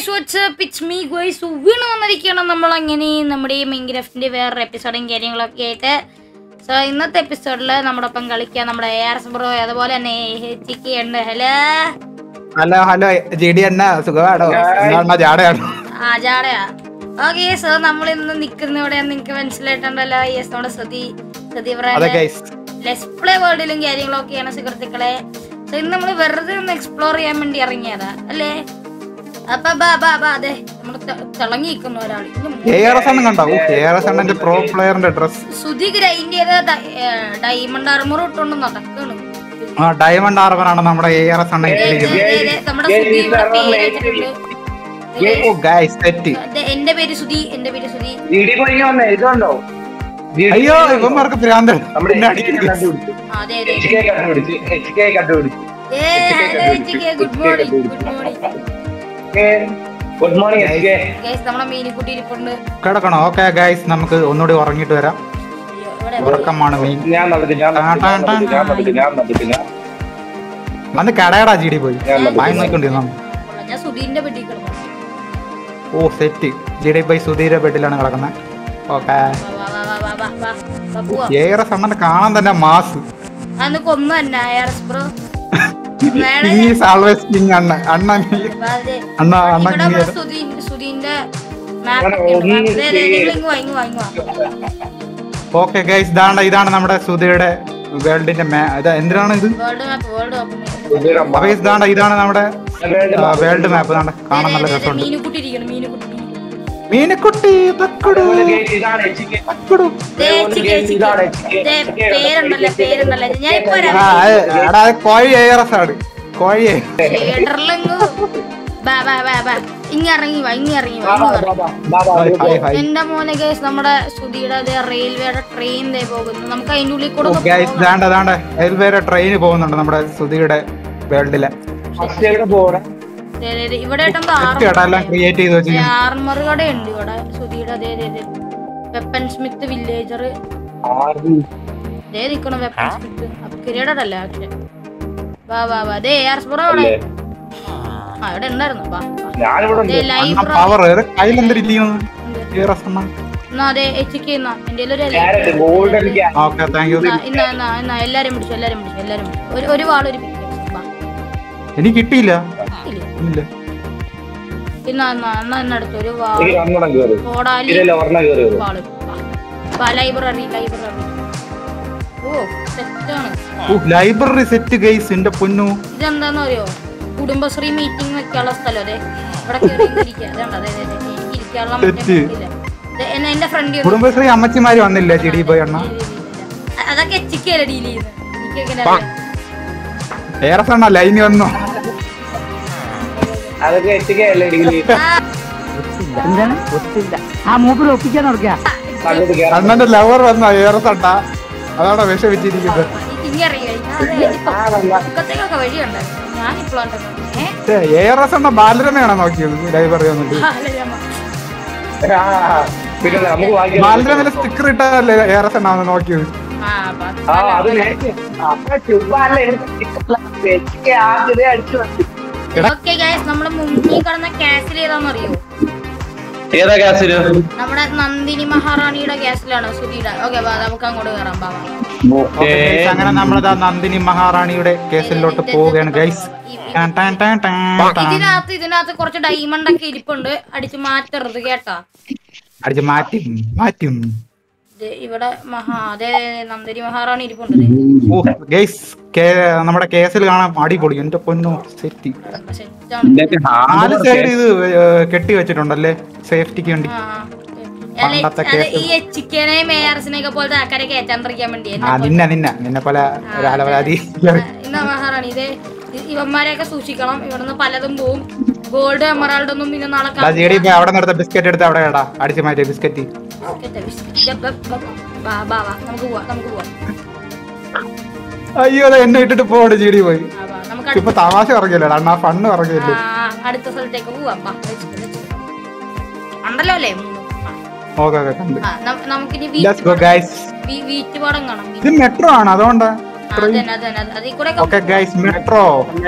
Guys what's up it's me guys വീണ് വന്നിരിക്കുകയാണ് നമ്മൾ അങ്ങനെ നമ്മുടെ മൈൻക്രാഫ്റ്റിന്റെ വേറൊരു എപ്പിസോഡും കാര്യങ്ങളൊക്കെ ആയിട്ട് സോ ഇന്നത്തെ എപ്പിസോഡിൽ നമ്മുടെ ഒപ്പം കളിക്കാൻ നമ്മുടെ എ ആർ എസ് ബ്രോ അതുപോലെ തന്നെ ചിക്കി ഉണ്ട് hello hello hello G D എണ്ണ സുഖമാണോ എന്നാണോ ജാടയാണോ ആ ജാടയാ ഓക്കെ സോ നമ്മൾ ഇന്ന് നിൽക്കുന്ന ഇവിടെ നിങ്ങൾക്ക് മനസ്സിലായിട്ടുണ്ടല്ലോ യെസ് നമ്മുടെ സതി സതി അതെ പറയാൻ ഗൈസ് ലെസ് പ്ലേ വേൾഡിലും കാര്യങ്ങളൊക്കെയാണ് സുഹൃത്തുക്കളെ സോ ഇന്ന് നമ്മൾ വെറുതെ ഒന്ന് എക്സ്പ്ലോർ ചെയ്യാൻ വേണ്ടി ഇറങ്ങിയതാ അല്ലേ അപ്പൊ ബാ ബാ ബാ അതെ നമ്മൾ തിളങ്ങി നിൽക്കുന്ന ഒരാൾ എ ആർ എസ് എണ്ണം കണ്ടോ എ ആർ എസ് എണ്ണന്റെ പ്രോ പ്ലെയറിന്റെ ഡ്രസ് സുധി ഗ്രൈൻഡ് ചെയ്ത ഡയമണ്ട് ആർമർ ഇട്ടോണ്ട് നടക്കണം ആ ഡയമണ്ട് ആർമർ ആണ് നമ്മുടെ എ ആർ എസ് എണ്ണ ഇട്ടിരിക്കുന്നത് നമ്മുടെ സുധി ഇവിടെ പേര് വെച്ചിട്ടുണ്ട് ഓ ഗൈസ് തെറ്റ് ദേ, എന്റെ പേര് സുധി എന്റെ പേര് സുധി ജിഡി പോയി വന്നേ ഇതുണ്ടോ അയ്യോ ഇവന്മാർക്ക് ഭ്രാന്തൻ നമ്മുടെ എന്നെ അടിക്കുന്നു. കണ്ടുപിടിച്ചു ആ, അതെ അതെ എച്ച് കെ കണ്ടുപിടിച്ചു എച്ച് കെ കണ്ടുപിടിച്ചു ഏ hello good morning good morning good morning H K guys നമ്മുടെ മീനിക്കുട്ടി ഇരിപ്പുണ്ട് കിടക്കണോ ഓക്കെ ഗൈസ് നമുക്ക് ഒന്നുകൂടി ഉറങ്ങിയിട്ട് വരാം അയ്യോ, ഇവിടെ ഉറക്കമാണ് മെയിൻ ഞാൻ നടത്തി ഞാൻ നടത്തി ഞാൻ നടത്തി ഞാൻ നടത്തി ഞാൻ നടത്തി ഞാൻ വന്ന് കടയടാ ജി ഡി പോയി ഞാൻ വായി നോക്കിക്കൊണ്ടിരുന്നു കൊള്ളാം. ഞാൻ സുധീന്റെ പെട്ടി കിടന്നു ഓ സെറ്റ് ജി ഡി പോയി സുധീര ബെഡിലാണ് കിടക്കുന്നത് ഓക്കെ വാ വാ വാ വാ വാ വാ വാ പോവാ എ ആർ എസ് എണ്ണന്റെ കാണാൻ തന്നെ മാസ് അന്ന് കൊന്നു തന്നെ ആർഎസ് ബ്രോ വേണേ ഈസ് ആൾവേസ് കിങ് അണ്ണ അണ്ണ അതെ അണ്ണ അണ്ണ ഇവിടെ നമ്മുടെ സുധി സുധീന്റെ മാപ്പ് ഇങ്ങ് വാ ഇങ്ങ് വാ ഇങ്ങ് വാ ഓക്കെ ഗൈസ് ഇതാണ് ഇതാണ് നമ്മുടെ സുധയുടെ വേൾഡിന്റെ മാ ഇത് എന്തിനാണ് ഇത് വേൾഡ് മാപ്പ് വേൾഡ് മാപ്പ് അപ്പൊ guys, ഇതാണ് ഇതാണ് നമ്മുടെ വേൾഡ് മാപ്പ് ഇതാണ് കാണാൻ നല്ല രസമുണ്ട് മീനുകുട്ടി ഇരിക്കണം മീനുകുട്ടി മീനുകുട്ടി. മീനക്കുട്ടി തക്കുടു ഇതാണ് എച്ച് കെ തക്കുടു ദേ, ചിക്ക്, ചിക്ക്. ദേ, പേരുണ്ടല്ലോ പേരുണ്ടല്ലോ ഞാൻ ഇപ്പൊ വരാം ആ അത് എടാ അത് കോഴി ഏറസ് ആണ് കോഴി ഷേഡറിലങ്ങ് ബാ ബാ ബാ ബാ ഇങ്ങ ഇറങ്ങി വാ ഇങ്ങ ഇറങ്ങി വാ ഇങ്ങ് വാ. ഹായ് ഹായ് എന്റെ മോനെ ഗൈസ് നമ്മുടെ സുധിയുടെ അതേ റെയിൽവേയുടെ ട്രെയിൻ ദേ പോകുന്നു നമുക്ക് അതിന്റെ ഉള്ളിൽ കൂടെ ഒന്ന് ഗൈസ് പോകാം. ദാണ്ട ദാണ്ട റെയിൽവേയുടെ ട്രെയിൻ പോകുന്നുണ്ട് നമ്മുടെ സുധിയുടെ വേൾഡിലെ ഫസ്റ്റ് എവിടെ പോകണേ ദേ, ദേ, ദേ, ഇവിടെ ആയിട്ടെന്തോ ചേട്ടാ എല്ലാം ക്രിയേറ്റ് ചെയ്ത് വെച്ചിരിക്കുന്നു ആർമർ കടയുണ്ട് ഇവിടെ സുധിയുടെ അതേ അതേ വെപ്പൺ സ്മിത്ത് വില്ലേജർ ദേ നിക്കണം വെപ്പൺ സ്മിത്ത് അപ്ഗ്രേഡഡ് അല്ല പക്ഷെ വാ വാ വാ ദേ ആർ സ്പുറ അവിടെ ആ ഇവിടെ ഉണ്ടായിരുന്നു വാ വാ. ഞാനിവിടെ ദേ ഉണ്ട് ലൈബ്രറി പവർ കയ്യിലെന്തിരിക്കുന്നു ഏറസ് എണ്ണ എന്നാ അതെ എച്ച് എന്നാ എന്റെ ഒരു carrot golden carrot okay thank you ഇന്നാ ഇന്നാ ഇന്നാ ഇന്നാ എല്ലാരും പിടിച്ചു എല്ലാരും പിടിച്ചു എല്ലാരും പിടിച്ചു ഒരു ഒരു വാൾ ഒരു പിക്ക് വാ എനിക്ക് കിട്ടിയില്ല ഇല്ല ഇല്ല ഇന്നാ എന്നാ എന്നാ എന്നടുത്ത് ഒരു വാൾ എനിക്ക് രണ്ടെണ്ണം കയറി കോടാലി ഇതിലല്ല ഒരെണ്ണം കയറി വാള് വാ ലൈബ്രറി ലൈബ്രറി ഓ സെറ്റാണ് ലൈബ്രറി സെറ്റ് ഗൈസ് എന്റെ പൊന്നു ഇതെന്താന്ന് അറിയോ കുടുംബശ്രീ മീറ്റിംഗ് വെക്കാനുള്ള സ്ഥലം അതെ ഇവിടെ കയറി ഇരിക്കുക അതുകൊണ്ട് അതെ അതെ അതെ എനിക്ക് ഇരിക്കാനുള്ള മറ്റേ തെറ്റ്. ഇതില്ല. ദേ, എന്നെ എന്റെ ഫ്രണ്ട് കുടുംബശ്രീ അമ്മച്ചിമാര് വന്നില്ല ചിടി പോയി എണ്ണ അതൊക്കെ എച്ചിക്കല്ല ഡീൽ ചെയ്യുന്നത് എനിക്കൊക്കെ അറിയാം. ഏറസ് എണ്ണ ലൈന് വന്നു അതൊക്കെ എച്ച് കെ അല്ലേ ഡിഗ്രി ആ, എന്താണ് ഒത്തില്ല ആ മൂപ്പിൽ ഒപ്പിക്കാൻ നടക്കുക അങ്ങോട്ട് കയറാൻ അണ്ണന്റെ ലവർ വന്ന ഏറസ് എണ്ണ അതാണ് വിഷമിച്ചിരിക്കുന്നത് ഇങ്ങറിയ മുഖത്തേക്കൊക്കെ വഴിയുണ്ടായിരുന്നു ഞാനിപ്പോഴും ഏറസ് എണ്ണ ബാലരമയാണോ നോക്കിയത് ലൈബ്രറി വന്നിട്ട് ആ, പിന്നെ നമുക്ക് വാങ്ങിക്കാം ബാലരമയിലെ സ്റ്റിക്കർ ഇട്ടതല്ലേ ഏറസ് എണ്ണ വന്ന് നോക്കിയത് ആ അത് നേരത്തെ അപ്പൊ ചുമ്മാ അല്ല എടുത്ത് എച്ച് കെ ആദ്യമേ അടിച്ചു വന്നു ഓക്കെ ഗൈസ് നമ്മള് മുങ്ങി കിടന്ന ക്യാൻസൽ ചെയ്താന്ന് അറിയോ ഏതാ ഗ്യാസില് നമ്മുടെ നന്ദിനി മഹാറാണിയുടെ ക്യാസിലാണ് സുധീയുടെ ഓക്കെ നമുക്ക് അങ്ങോട്ട് കയറാം ബാബാ Okay, guys, അങ്ങനെ നമ്മളിതാ നന്ദിനി മഹാറാണിയുടെ കേസിലോട്ട് പോവുകയാണ് ഗൈസ് ഇതിനകത്ത് ഇതിനകത്ത് കുറച്ച് ഡയമണ്ട് ഒക്കെ ഇരിപ്പുണ്ട് അടിച്ച് മാറ്റരുത് കേട്ടാ അടിച്ച് മാറ്റും മാറ്റും ഇത് ഇവിടെ മഹാ അതെ നന്ദിനി മഹാറാണി ഇരിപ്പുണ്ട് ദേ. ഓ ഗൈസ് നമ്മുടെ കേസിൽ കാണാൻ അടിപൊളി എന്റെ പൊന്നു സെറ്റ് സെറ്റാണ് നാല് സൈഡ് ഇത് ഏ, കെട്ടി വെച്ചിട്ടുണ്ടല്ലേ സേഫ്റ്റിക്ക് വേണ്ടി ആ, ആ. അല്ല, പണ്ടത്തെ അത് കേസ്. ഈ ചിക്കനെയും മേയർസിനെയൊക്കെ പോലത്തെ ആൾക്കാരെ കയറ്റാണ്ടിരിക്കാൻ വേണ്ടി എന്നെ ആ നിന്നെ നിന്നെ നിന്നെ പോലെ ഒരാലവരാതി ഇന്ന മഹാറാണി ഇത് ഇ- ഇവന്മാരെയൊക്കെ സൂക്ഷിക്കണം ഇവിടുന്ന് പലതും പോവും ഗോൾഡ് എമറാൾഡ് ഒന്നും പിന്നെ നാളെ കാണാൻ ജി ഡി പി അവിടെ നിർത്ത ബിസ്ക്കറ്റ് എടുത്ത് അവിടെ ഇടാ അടിച്ച് മാറ്റിയ ബിസ്ക്കറ്റ് ബിസ്ക്കറ്റ്, ബിസ്ക്കറ്റ്. ദേ, ബ- ബ- ബാ, ബാ, ബാ. നമുക്ക് പോവാം നമുക്ക് പോവാം അയ്യോ അത് എന്നെ ഇട്ടിട്ട് പോട് ജി ഡി പോയി ആ, ബാ. നമുക്ക് അടുത്ത- ഇപ്പൊ തമാശ ഇറങ്ങിയല്ലേ അണ്ണാ ഫണ്ണ് ഇറങ്ങിയല്ലേ ആ, അടുത്ത സ്ഥലത്തേക്ക് പോവാം ബാ, let's go, let's go. ഉണ്ടല്ലോ അല്ലേ മൂന്ന് ആ. ഓക്കെ ഓക്കെ കണ്ട് ആ, നം- നമുക്കിനി ലെറ്റ്സ് ഗോ ഗൈസ് വീ- വീറ്റുപാടം കാണാം ഇത് മെട്രോ ആണ് അതുകൊണ്ട് ആ, അതന്നെ അതന്നെ അത് അതിൽ കൂടെ ഓക്കെ ഗൈസ് മെട്രോ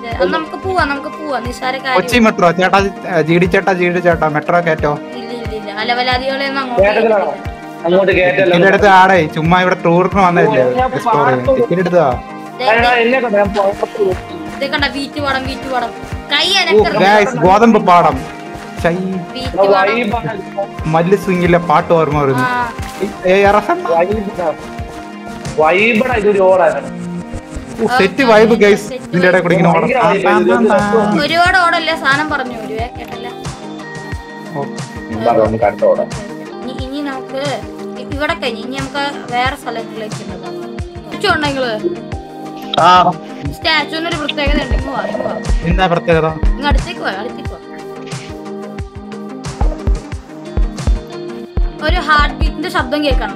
അത് നമുക്ക് പോവാം നമുക്ക് പോവാം നിസ്സാര കൊച്ചി കാര്യം മെട്രോ ചേട്ടാ ജി ഡി ചേട്ടാ ജി ഡി ചേട്ടാ മെട്രോ കയറ്റോ ഇല്ല ഇല്ല ഇല്ല അലവലാദികളെയൊന്നും അങ്ങോട്ട് കേട്ടതിലാണോ അങ്ങോട്ട് കേട്ടല്ലോ ടിക്കറ്റ് എടുത്ത് ആടേ ചുമ്മാ ഇവിടെ ടൂറിന് വന്നതല്ലേ എക്സ്പ്ലോർ ചെയ്യാൻ ടിക്കറ്റ് എടുത്താ ദേ, അയ്യോ, ദേ, എന്നെ കൊണ്ട് ഞാൻ പുറത്ത് പോയി. ദേ കണ്ട വീറ്റ് പാടം വീറ്റ് പാടം കൈ ഓ അനക്കരുത് ഗായ്സ് ഗോതമ്പ് പാടം ചൈ വീറ്റ് ഇവിടെ പാടം വൈബാണ്. മല്ല് സ്വിങ്ങിലെ പാട്ട് ഓർമ്മ വരുന്നു ആ ഏ അറസണ്ണ വൈബാണ്. വൈബടാ ഇതൊരു ഓടാണ് സെറ്റ് വൈബ് ഗൈസ് ഇതിന്റെ ഇടയിൽ കൂടി ഇങ്ങനെ ഓടാം. ആ, ആ, ആ, ആ. ഒരുപാട് ഓടല്ലേ സാധനം പറഞ്ഞു ഒരുവേ കേട്ടല്ല ഓ, പറഞ്ഞു കണ്ട ഓടാ ഇനി ഇനി നമുക്ക് ഇ- ഇവിടെ കഴിഞ്ഞ് ഇനി നമുക്ക് വേറെ സ്ഥലങ്ങളിലേക്ക് ചുണ്ടോ നിങ്ങള് ആ സ്റ്റാച്ചുവിന് ഒരു പ്രത്യേകത ഉണ്ട് ഇങ്ങ് വാ ഇങ്ങ് വാ എന്താ പ്രത്യേകത ഇങ്ങ് അടുത്തേക്ക് വാ അടുത്തേക്ക് വാ ഒരു ഹാർട്ട് ബീറ്റിന്റെ ശബ്ദം കേൾക്കണ്ട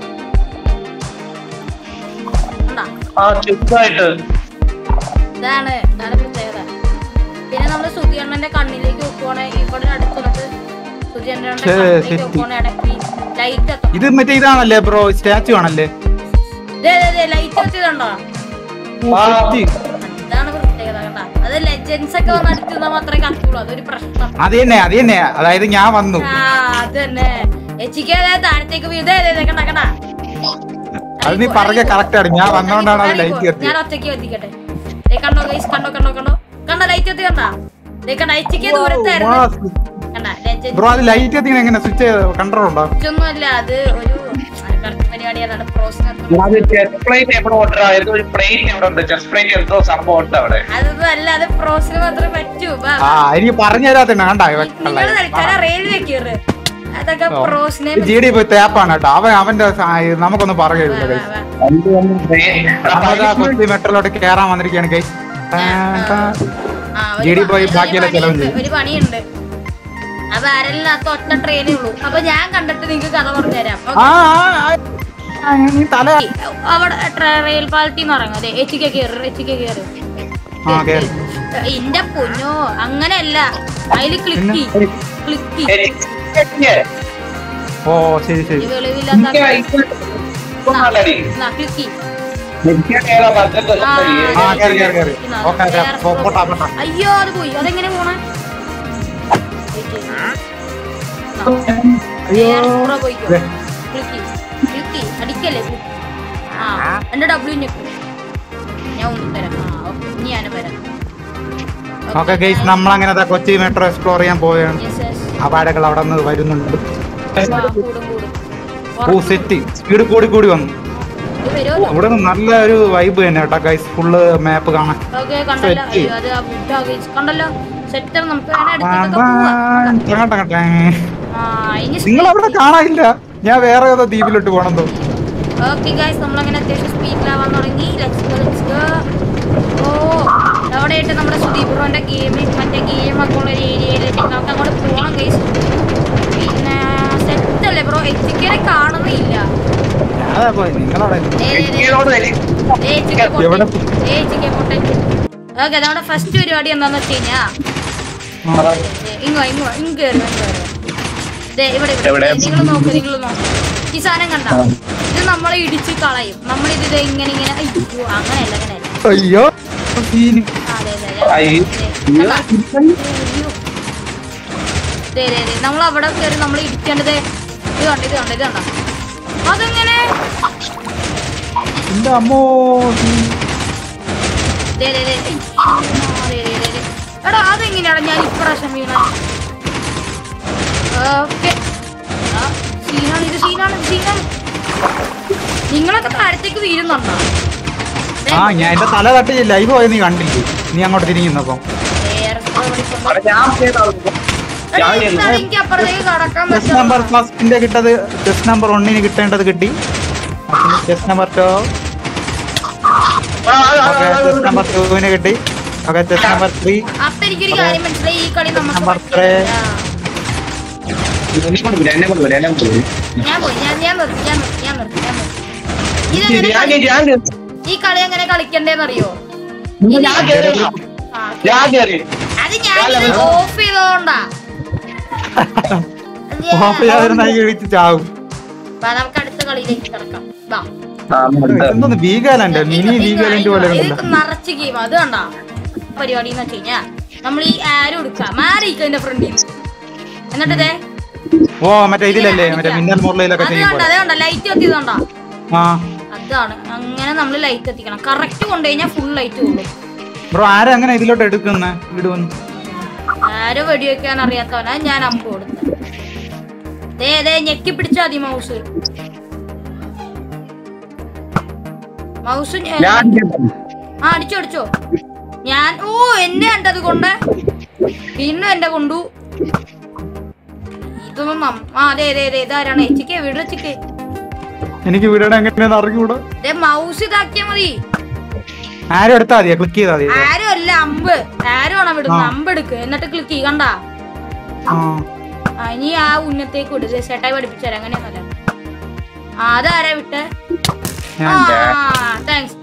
കണ്ടാ? ആ ചെറുതായിട്ട് ഇതാണ് ഇതാണ് പ്രത്യേകത പിന്നെ നമ്മള് സുധിയണ്ണന്റെ കണ്ണിലേക്ക് നോക്കുവാണെങ്കിൽ ഇവിടെ അടുത്ത് വന്നിട്ട് സുധിയണ്ണന്റെ ഛേ, കണ്ണിലേക്ക് ശരി. നോക്കുവാണെങ്കിൽ ഇടയ്ക്ക് ലൈറ്റ് എത്തണം ഇത് മറ്റേ ഇതാണല്ലേ ബ്രോ സ്റ്റാച്ചു ആണല്ലേ ലൈറ്റ് എത്തിയതുണ്ടോ ഓ, ആ. സെറ്റ്. ഇതാണ് പ്രത്യേകത കണ്ട അത് ലെജൻസ് ഒക്കെ വന്ന് അടുത്ത് നിന്നാൽ മാത്രമേ കറക്റ്റുള്ളൂ അതൊരു പ്രശ്നം അത് തന്നെ അത് തന്നെ അതായത് ഞാൻ വന്നു ആ അത് തന്നെ എച്ചിക്ക് താഴത്തേക്ക് വീട് കണ്ട കണ്ട അത് നീ പറഞ്ഞ കറക്റ്റ് ആണ് ഞാൻ വന്നോണ്ടാണ് അത് ലൈറ്റ് ഞാൻ കത്തിയത് ഒറ്റയ്ക്ക് എത്തിക്കട്ടെ ദേ കണ്ടോ ഗൈസ് കണ്ടോ കണ്ടോ കണ്ടോ കണ്ട ലൈറ്റ് എത്തി കണ്ട ദേ കണ്ട എച്ചിക്ക് ദൂരത്തായിരുന്നു കണ്ട ബ്രോ അത് ലൈറ്റ് കത്തിക്കണ എങ്ങനെ സ്വിച്ച് കൺട്രോൾ ഉണ്ടോ ഒന്നുമല്ല അത് ഒരു കറക്റ്റ് പരിപാടിയാണ് പ്രോസിനകത്ത് അത് ചെസ്റ്റ് പ്ലേറ്റ് എവിടെ ഓർഡർ ആയിരുന്നു ഒരു പ്ലേറ്റ് എവിടെ ഉണ്ട് ചെസ്റ്റ് പ്ലേറ്റ് എന്തോ സംഭവം ഉണ്ട് അവിടെ അതൊന്നും അല്ല അത് പ്രോസിന് മാത്രമേ പറ്റൂ ബാ ആ എനിക്ക് പറഞ്ഞു തരാത്തന്നെ കണ്ടാ നിങ്ങൾ തൽക്കാലം റെയിൽവേ കയറ് അതൊക്കെ പ്രോസിനെ ജി ഡി പോയി തേപ്പാണ് കേട്ടോ അവൻ അവന്റെ സ- നമുക്കൊന്നും പറയില്ല വാ, ഗൈസ് വാ. നമ്മളതാ കൊച്ചി മെട്രോയിലോട്ട് കേറാൻ വന്നിരിക്കുകയാണ് ഗൈസ് ആ, ഒരു ജി ഡി പ- പോയി ഒരു ബാക്കിയെല്ലാം ചെലവും പണിയുണ്ട്, ചെയ്യും. ഒരു പണിയുണ്ട് അപ്പൊ അരലിനകത്ത് ഒറ്റ ട്രെയിനേ ഉള്ളൂ അപ്പൊ ഞാൻ കണ്ടിട്ട് നിങ്ങക്ക് കഥ പറഞ്ഞുതരാം ആ ആ, ആ, നീ തല അവിടെ ട്ര- റെയിൽ പാലത്തിൽ നിന്ന് ഇറങ്ങും അതെ എച്ചിക്ക കയറി എച്ചിക്ക കയറി ആ കേറി എന്റെ പൊന്നോ അങ്ങനെയല്ല അതില് ക്ലിക്ക് ക്ലിക്ക് ഓ ശരി ശരി വെളിവില്ലാത്ത ക്ലിക്ക് ആ കേറി കേറി കേറി ഓക്കെ പോട്ടാ പോട്ടാ അയ്യോ അത് പോയി അതെങ്ങനെ പോണേ അയ്യോ പോയിക്കോ ദേ. ക്ലിക്ക് ക്ലിക്ക് അടിക്കല്ലേ ആ എന്റെ ഡബ്ല്യു ഞെക്കും ഞാൻ ഒന്ന് തരാം ആ ഓക്കെ ഇനി ഞാൻ വരാം ഓക്കെ ഗൈസ് നമ്മളങ്ങനെ ദാ കൊച്ചി മെട്രോ എക്സ്പ്ലോർ ചെയ്യാൻ പോവുകയാണ് Yes, yes. അപാടകൾ അവിടെ നിന്ന് വരുന്നുണ്ട് ആ, കൂടും കൂടും ഓ സെറ്റ് സ്പീഡ് കൂടി കൂടി വന്നു ഇത് വരുമല്ലോ ഇവിടെ നിന്ന് നല്ല ഒരു വൈബ് തന്നെ കേട്ടോ ഗൈസ് ഫുള്ള് മാപ്പ് കാണാൻ ഓക്കെ കണ്ടല്ലോ Set. അയ്യോ അത് ആ wood ആ guys. കണ്ടല്ലോ സെറ്റർ നമുക്ക് വേണേ അടുത്തേക്കൊക്കെ ആ, പോവാം ഇങ്ങോട്ട് ഇങ്ങോട്ട്. ആ ഇനി നിങ്ങൾ അവിടെ കാണാനില്ല ഞാൻ വേറെ ഏതോ ദ്വീപിലോട്ട് പോകണം തോ ഓക്കെ ഗൈസ് നമ്മളങ്ങനെ അത്യാവശ്യം സ്പീഡിലാവാൻ തുടങ്ങി ലെറ്റ്സ് ഗോ ലെറ്റ്സ് ഗോ ഓ അവിടെയായിട്ട് നമ്മുടെ സുദീപ് ബ്രോന്റെ ഗെയിം മറ്റേ ഗെയിം ഒക്കെ ഉള്ള ഒരു ഏരിയയിലേക്ക് നമുക്ക് അങ്ങോട്ട് പോകണം ഗൈസ് പിന്നെ സെറ്റ് അല്ലേ ബ്രോ എത്തിക്കരെ കാണുന്നില്ല അതാ പോയി നിങ്ങളവിടെ എവിടെ? ഓക്കെ നമ്മുടെ ഫസ്റ്റ് പരിപാടി എന്താന്ന് വെച്ച് കഴിഞ്ഞാ ഇങ്ങോ ഇങ്ങോ ഇങ്ങ് കയറി ദേ ഇവിടെ ഇവിടെ എവിടെ? നിങ്ങൾ നോക്ക് നിങ്ങൾ നോക്ക് ഈ സാധനം കണ്ട ഇത് നമ്മളെ ഇടിച്ച് കളയും നമ്മളിത് ദേ ഇങ്ങനെ ഇങ്ങനെ അയ്യോ അങ്ങനെയല്ല അങ്ങനെയല്ല അയ്യോ സീന്. ആ, ദേ, ദേ, ദേ. അയ്യോ. ദേ, കണ്ടാ? അയ്യോ. ദേ, ദേ, ദേ. നമ്മൾ അവിടെ കയറി നമ്മൾ ഇടിക്കേണ്ടത് ഇത് കണ്ട ഇത് കണ്ട ഇത് കണ്ട അതെങ്ങനെ എന്റെ അമ്മോ സീന്. ദേ, ദേ, ദേ. ഏയ്. ആ, ദേ, ദേ, ദേ, ദേ. എടാ അതെങ്ങനെയാണ് ഞാൻ ഇപ്രാവശ്യം വീണ ഓക്കെ സീനാണ് ഇത് സീനാണ് ഇത് സീനാണ് നിങ്ങളൊക്കെ താഴത്തേക്ക് വീഴുന്നുണ്ടോ ദേ, ആ ഞാൻ എന്റെ തല തട്ടി ലൈവ് പോയത് നീ കണ്ടില്ലേ നീ അങ്ങോട്ട് തിരിഞ്ഞപ്പോ വേറെ സ്ഥലം വിളിക്കുന്നു. ഞാൻ ചെയ്തത് എടാ, ഞാൻ എന്താണ് എനിക്ക് അപ്പുറത്തേക്ക് കടക്കാൻ ടെസ്റ്റ് നമ്പർ പറ്റുന്നത് ഫസ്റ്റിന്റെ കിട്ടത് ടെസ്റ്റ് നമ്പർ ഒന്നിന് കിട്ടേണ്ടത് കിട്ടി test number two okay test number ടുവിന് കിട്ടി ഓക്കെ ടെസ്റ്റ് നമ്പർ ത്രീ അപ്പൊ എനിക്കൊരു കാര്യം മനസ്സിലായി ഈ കളി നമുക്ക് നമ്പർ പറ്റില്ല. എന്നെ കൊണ്ട് വരും എന്നെ കൊണ്ട് വരും എന്നെ കൊണ്ട് വരും ഞാൻ പോയി ഞാൻ ഞാൻ നിർത്തി ഞാൻ നിർത്തി ഞാൻ നിർത്തി ഞാൻ നിർത്തി ഞാൻ ഇതെങ്ങനെ കളി- ഞാൻ ഈ കളി എങ്ങനെ കളിക്കണ്ടേന്ന് അറിയോ ഞാൻ കയറി ആ, ഞാൻ കയറി അത് ഞാൻ ഓഫ് ചെയ്തോണ്ടാ അത് ഞാൻ- ഓഫ് ചെയ്യാതിരുന്ന ഇടിച്ച് ചാവും വാ, നമുക്ക് അടുത്ത കളിയിലേക്ക് കിടക്കാം വാ ആ, ഉണ്ട്. എന്തോന്ന് വീഗാലൻഡ് മിനി ഇത് വീഗാലൻഡ് പോലെ ഇത് ഉണ്ടല്ലോ നിറച്ച് ഗെയിം അത് കണ്ടാ പരിപാടി എന്ന് വെച്ച് കഴിഞ്ഞാ നമ്മൾ ഈ ആരോ എടുക്കുക മാറിയിരിക്കും ഫ്രണ്ടിൽ നിന്ന് എന്നിട്ട് ഇതേ ഓ മറ്റേ ഇതിലല്ലേ മറ്റേ മിന്നൽ മുരളിയിലൊക്കെ അത് ചെയ്യും കണ്ട പോലെ അത് കണ്ട ലൈറ്റ് കത്തിയതുകൊണ്ടാ ആ അതാണ് അങ്ങനെ നമ്മൾ ലൈറ്റ് എത്തിക്കണം കറക്റ്റ് കൊണ്ടുകഴിഞ്ഞാൽ ഫുൾ ലൈറ്റ് കൊള്ളും ബ്രോ ആരാ അങ്ങനെ ഇതിലോട്ട് എടുക്കുന്ന വീട് വന്ന് ആരോ വെടിവെക്കാൻ അറിയാത്തവനാ ഞാൻ അമ്പ് കൊടുത്തത് ദേ ദേ ഞെക്കി പിടിച്ചാ മതി മൗസ് മൗസ് ഞ- ഞാൻ ആ അടിച്ചോ അടിച്ചോ ഞാൻ ഓ എന്നെ കണ്ടത് കൊണ്ട് വീണ്ടും എന്റെ കൊണ്ടു ഇതൊന്നും നം- ആ അതെ അതെ അതെ ഇതാരാണ് എച്ചിക്ക് വീട് വെച്ചിക്ക് എനിക്ക് വീടിടെ എങ്ങനെയാന്ന് അറിഞ്ഞൂടാ ദേ മൗസ് ഇതാക്കിയാ മതി ആരും എടുത്താ മതിയാ ക്ലിക്ക് ചെയ്താൽ മതി ആരോ അല്ല അമ്പ് ആരോ ആണ് വിടുന്നത് അമ്പ് എടുക്ക് എന്നിട്ട് ക്ലിക്ക് ചെയ്യ് കണ്ടാ ആ ആ, ഇനി ആ ഉന്നത്തേക്ക് വിട് ദേ ചേട്ടായി പഠിപ്പിച്ചുതരാം അങ്ങനെയൊന്നുമല്ല ആ അതാരാ വിട്ടെ ആ ഞാൻ താങ്ക്സ്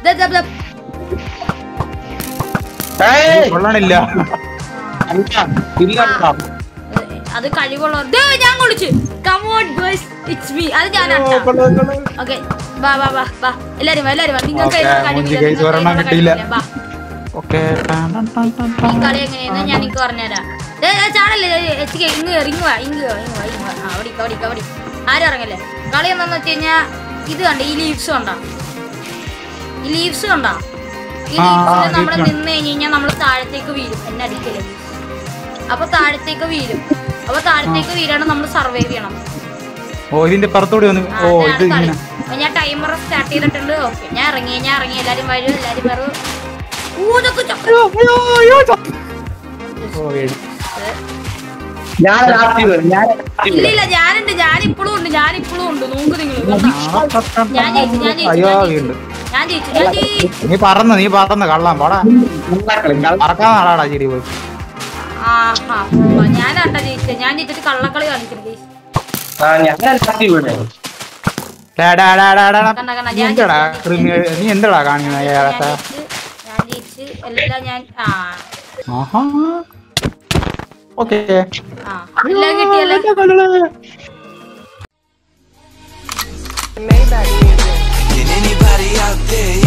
ഏയ്! കൊള്ളണില്ല അല്ല, ഇല്ല കേട്ടോ. അത് കഴിവുള്ള ദേ, ഞാൻ കൊളിച്ച് കമോൺ ബോയ്സ് ഇറ്റ്സ് മീ അത് ഞാൻ ഓക്കെ വാ വാ വാ വാ എല്ലാരും വാ എല്ലാരും വാ നിങ്ങൾക്ക് Okay, ഇതിനുള്ള മൂഞ്ചി കഴിവില്ല, guys നിങ്ങൾക്ക് ഒരെണ്ണം ഇതിനുള്ള കിട്ടിയില്ല. കഴിവില്ല. വാ. ഓക്കെ ഈ കളി എങ്ങനെയാന്ന് ഞാൻ എനിക്ക് പറഞ്ഞുതരാം ദേ, ദേ, ചാടല്ലേ ദേ, എത്തിക്ക് ഇങ്ങ് കേറ്, ഇങ്ങ് വാ ഇങ്ങ് വാ ഇങ്ങ് വാ ഇങ്ങ് വാ ആ, അവിടെ അവിടെ അവിടെ ആരും ഇറങ്ങല്ലേ കളി എന്താന്ന് വെച്ച് കഴിഞ്ഞാ ഇത് കണ്ട ഈ ലീവ്സ് കണ്ട ഈ ലീവ്സ് കണ്ട ഈ ആ, ആ, ലീവ്സിൽ നമ്മൾ leaves നിന്ന് കഴിഞ്ഞ് കഴിഞ്ഞാൽ നമ്മൾ താഴത്തേക്ക് വീഴും എന്നെ അടിക്കല്ലേ അപ്പൊ താഴത്തേക്ക് വീഴും അപ്പൊ താഴത്തേക്ക് വീഴാണ് നമ്മൾ സർവൈവ് ചെയ്യണം ഓ ഇതിന്റെ പുറത്തൂടി വന്ന് ആ, ഓ അതാണ് ഇത് കളി. ഇങ്ങനെ അപ്പൊ ഞാൻ ടൈമർ സ്റ്റാർട്ട് ചെയ്തിട്ടുണ്ട് ഓക്കെ ഞാൻ ഇറങ്ങി ഞാൻ ഇറങ്ങി എല്ലാരും വരും എല്ലാരും വരും ഊതൊക്കെ ചക്ര ഓ എടി. ഞാൻ ലാസ്റ്റ് വരും ഞാൻ ലാസ്റ്റ് ഇല്ല വരും ഇല്ല ഞാനുണ്ട് ഞാൻ ഇപ്പോഴും ഉണ്ട് ഞാൻ ഇപ്പോഴും ഉണ്ട് നോക്ക് നിങ്ങൾ ഞാൻ ജയിച്ചു ഞാൻ ജയിച്ചു അയ്യോ ഞാൻ വീണ്ടും ജയിച്ചു ഞാൻ ജയിച്ചു ഞാൻ ജയിച്ചു നീ പറന്ന് നീ പറന്ന് കള്ളാൻ പാടാ നന്നാക്കളെ. കൾ- പറക്കാൻ നാളാടാ ചിരി പോയി ആഹാ ഞാനാട്ടാ ജയിച്ചത് ഞാൻ ജയിച്ചിട്ട് കള്ളക്കളി കളിക്കുന്നു guys. ആ, ഞാൻ ലാസ്റ്റ് വരും ഡാ, ഡാ, ഡാ, ഡാ, ഡാ, ഡാ. കണ്ട, കണ്ട, നീ ഞാൻ എന്താടാ ജയിച്ചു. ക്രിമിനൽ നീ എന്താടാ കാണിക്കുന്നത് ഞാൻ അയാളത്തെ ജയിച്ച് ഞാൻ ജയിച്ച് എല്ലാം ഞാൻ ആ ആഹാ ഓക്കെ ആ എല്ലാം കിട്ടിയല്ലോ Can anybody out there